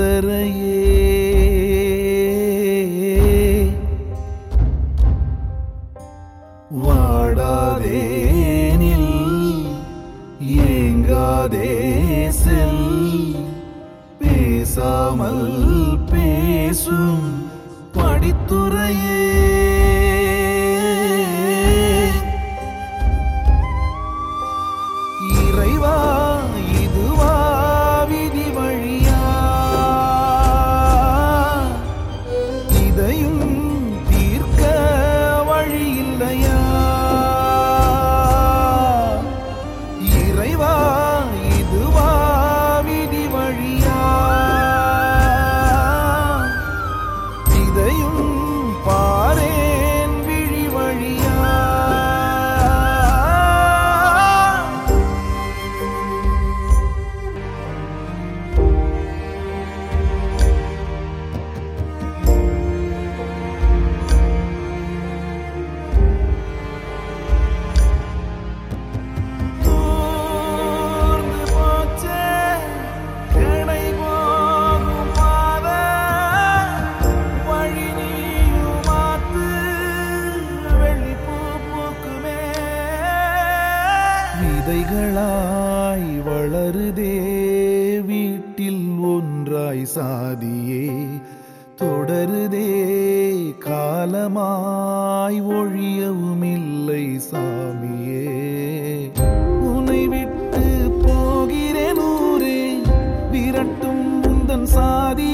சிதறையே வாடாதேனில் ஏங்காதே செல் பேசாமல் பேசும் படித்துறையே இறைவா இதுவா விதி வழியா இதையும் தீர்க்க வழி இல்லையா இறைவா இதுவா விதி வழியா இதையும் பாரேன் விழி வழியா தூர்ந்து போச்சே கடை போகும் பாதை வழி நீயும் மாத்து வெள்ளி பூ பூக்குமே விதைகளாய் வளருதே வீட்டில் ஒன்றாய் சாதியே தொடருதே காலமாய் ஒழியவும் இல்லை சாமியே உன்னை விட்டு போகிறேன் ஊரே விரட்டும் உந்தன் சாதி